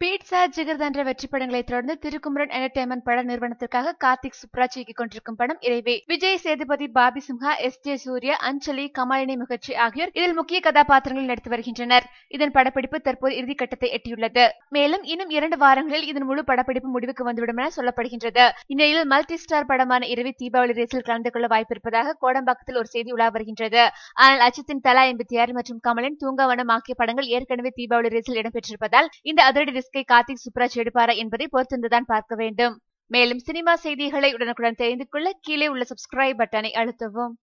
pizza jigarthanda வெற்றி படங்களை தொடர்ந்து திருக்குமரன் என்டர்டைன்மெண்ட் பட நிறுவனத்திற்காக கார்த்திக் சுப்ராஜ் இயக்கிக் கொண்டிருக்கும் படம் இறைவே விஜய் சேதுபதி பாபி சிம்ஹா எஸ் ஜே சூர்யா அஞ்சலி கமாலினி முகர்ஜி ஆகியோர் இதில் முக்கிய கதாபாத்திரங்களில் நடித்து வருகின்றனர் இதன் படப்பிடிப்பு தற்போது இறுதிக்கட்டத்தை எட்டியுள்ளது மேலும் இன்னும் இரண்டு வாரங்களில் இதன் முழு படப்பிடிப்பு முடிவுக்கு வந்துவிடும் என சொல்லப்படுகின்றது இந்நிலையில் மல்டி ஸ்டார் படமான இரவி தீபாவளி ரேஸில் கலந்து கொள்ள வாய்ப்பிருப்பதாக கோடம்பாக்கத்தில் ஒரு செய்தி உலா வருகின்றது ஆனால் அஜித்தின் தலா எண்பத்தி ஆறு மற்றும் கமலின் தூங்காவனம் ஆகிய படங்கள் ஏற்கனவே தீபாவளி ரேஸில் இடம்பெற்றிருப்பதால் இந்த அதிரடி ரிஸ்கை கார்த்திக் சுப்ராஜ் எடுப்பாரா என்பதை பொறுத்திருந்துதான் பார்க்க வேண்டும் மேலும் சினிமா செய்திகளை உடனுக்குடன் தெரிந்து கொள்ள கீழே உள்ள சப்ஸ்கிரைப் பட்டனை அழுத்தவும்